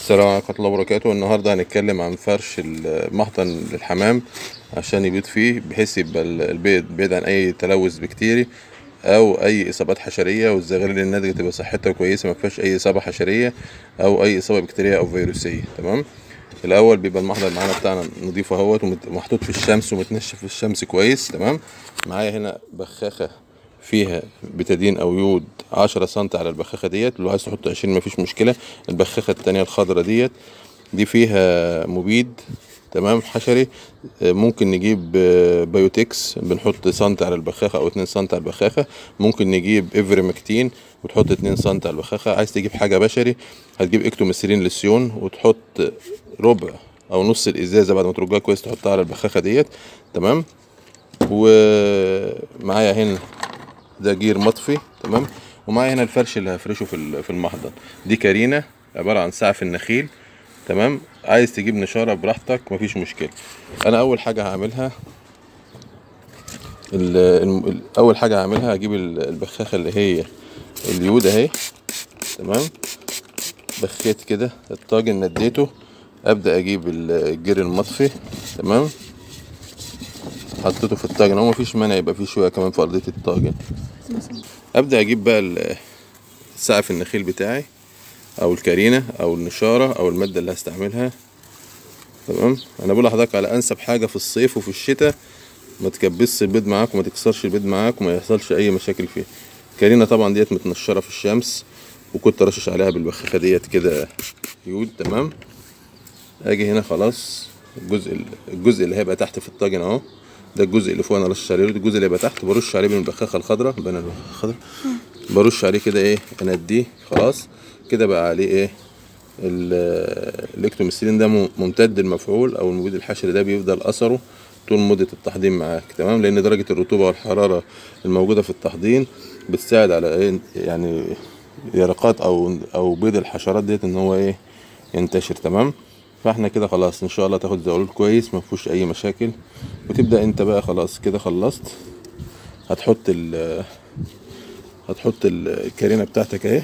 السلام عليكم ورحمة الله وبركاته النهاردة هنتكلم عن فرش المحضن للحمام عشان يبيض فيه بحيث يبقى البيض بعيد عن أي تلوث بكتيري أو أي إصابات حشرية والزغاليل الناتجة تبقى صحتها كويسة مفيهاش أي إصابة حشرية أو أي إصابة بكتيرية أو فيروسية تمام الأول بيبقى المحضن معانا بتاعنا نضيف اهوت ومحطوط في الشمس ومتنشف في الشمس كويس تمام معايا هنا بخاخة فيها بتادين او يود عشرة سنتي على البخاخة ديت لو عايز تحط عشرين مفيش مشكلة البخاخة التانية الخضرا ديت دي فيها مبيد تمام حشري ممكن نجيب بايوتكس بنحط سنتي على البخاخة او اتنين سنتي على البخاخة ممكن نجيب افريمكتين وتحط اتنين سنتي على البخاخة عايز تجيب حاجة بشري هتجيب اكتوميسيلين للسيون وتحط ربع او نص الازازة بعد ما ترجها كويس تحطها على البخاخة ديت تمام ومعايا هنا ده جير مطفي تمام ومعايا هنا الفرش اللي هفرشه في في المحضن دي كارينا عباره عن سقف النخيل تمام عايز تجيب نشاره براحتك مفيش مشكله انا اول حاجه هعملها ال ال اول حاجه هعملها هجيب البخاخه اللي هي اليود اهي تمام بخيت كده الطاجن نديته ابدا اجيب الجير المطفي تمام حطيته في الطاجن هو مفيش مانع يبقى فيه شويه كمان في ارضيه الطاجن ابدا اجيب بقى سقف النخيل بتاعي او الكارينه او النشاره او الماده اللي هستعملها تمام انا بقول لحضرتك على انسب حاجه في الصيف وفي الشتاء ما تكبسش البيض معاك وما تكسرش البيض معاك وما يحصلش اي مشاكل فيه الكارينه طبعا ديت متنشره في الشمس وكنت رشش عليها بالبخاخه ديت كده يود تمام اجي هنا خلاص الجزء الجزء اللي هيبقى تحت في الطاجن اهو ده الجزء اللي فوق انا رشش عليه الجزء اللي يبقى تحت برش عليه من البخاخه الخضراء بين البخاخه الخضراء برش عليه كده ايه انديه خلاص كده بقى عليه ايه الاكتوميسيلين ده ممتد المفعول او المبيد الحشري ده بيفضل اثره طول مدة التحضير معاك تمام لان درجة الرطوبة والحرارة الموجودة في التحضير بتساعد على ايه يعني يرقات او او بيض الحشرات ديت ان هو ايه ينتشر تمام فاحنا كده خلاص ان شاء الله تاخد زغلول كويس ما فيهوش اي مشاكل وتبدا انت بقى خلاص كده خلصت هتحط ال هتحط الكارينه بتاعتك اهي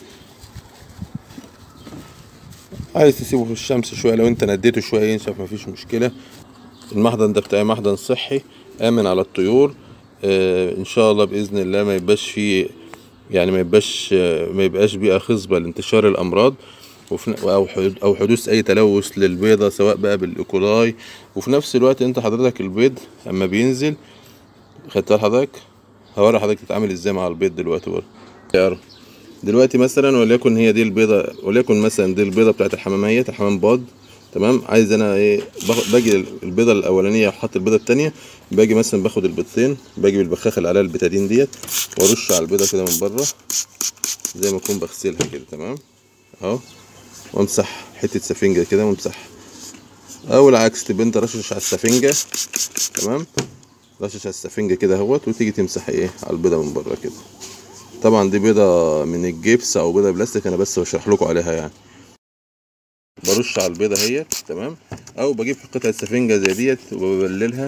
عايز تسيبه في الشمس شويه لو انت نديته شويه ينشف مفيش مشكله المحضن ده بتاعي محضن صحي امن على الطيور آه ان شاء الله باذن الله ما يبقاش فيه يعني ما يبقاش ما يبقاش بيئه خصبه لانتشار الامراض او او حدوث اي تلوث للبيضه سواء بقى بالايكولاي وفي نفس الوقت انت حضرتك البيض اما بينزل خدت حضرتك هوري حضرتك تتعامل ازاي مع البيض دلوقتي برضه دلوقتي مثلا وليكن هي دي البيضه وليكن مثلا دي البيضه بتاعت الحماميه الحمام باض تمام عايز انا ايه باجي البيضه الاولانيه احط البيضه الثانيه باجي مثلا باخد البيضتين باجي بالبخاخه اللي عليها البتادين ديت وارش على البيضه كده من بره زي ما اكون بغسلها كده تمام اهو وامسح حته سفنجه كده وامسح او العكس تبقى انت رشش على السفنجه تمام رشش على السفنجه كده اهوت وتيجي تمسح ايه على البيضه من بره كده طبعا دي بيضه من الجبس او بيضه بلاستيك انا بس بشرح لكم عليها يعني برش على البيضه اهي تمام او بجيب قطعه سفنجه زي ديت وببللها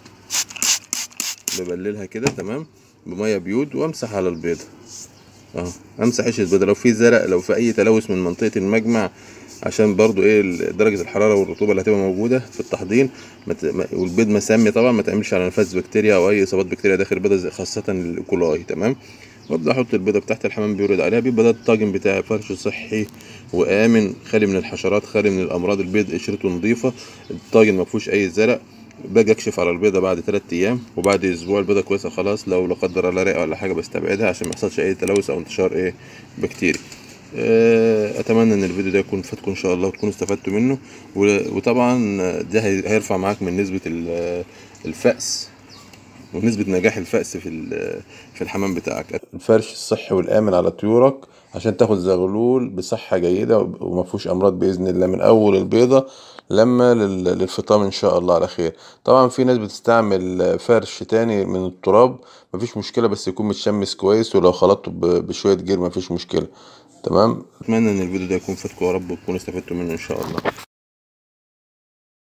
ببللها كده تمام بميه بيود وامسح على البيضه اهو امسح قشره البيضه لو في زرق لو في اي تلوث من منطقه المجمع عشان برضو ايه درجه الحراره والرطوبه اللي هتبقى موجوده في التحضير والبيض مسمي طبعا ما تعملش على نفاذ بكتيريا او اي اصابات بكتيريا داخل البيضه خاصه الايكولاي تمام وابدا احط البيضه بتاعت الحمام بيورد عليها بيبقى ده الطاجن بتاعي فرش صحي وامن خالي من الحشرات خالي من الامراض البيض قشرته نظيفه الطاجن ما فيهوش اي زرق باجي اكشف على البيضه بعد 3 ايام وبعد اسبوع البيضه كويسه خلاص لو لا قدر الله رئه ولا حاجه بستبعدها عشان ما يحصلش اي تلوث او انتشار ايه بكتيري اتمنى ان الفيديو ده يكون فاتكم ان شاء الله وتكونوا استفدتوا منه وطبعا ده هيرفع معاك من نسبه الفأس ونسبة نجاح الفأس في في الحمام بتاعك الفرش الصحي والآمن على طيورك عشان تاخد زغلول بصحة جيدة وما فيهوش أمراض بإذن الله من أول البيضة لما للفطام إن شاء الله على خير طبعا في ناس بتستعمل فرش تاني من التراب مفيش مشكلة بس يكون متشمس كويس ولو خلطته بشوية جير مفيش مشكلة تمام أتمنى إن الفيديو ده يكون فاتكم يا رب وتكونوا استفدتوا منه إن شاء الله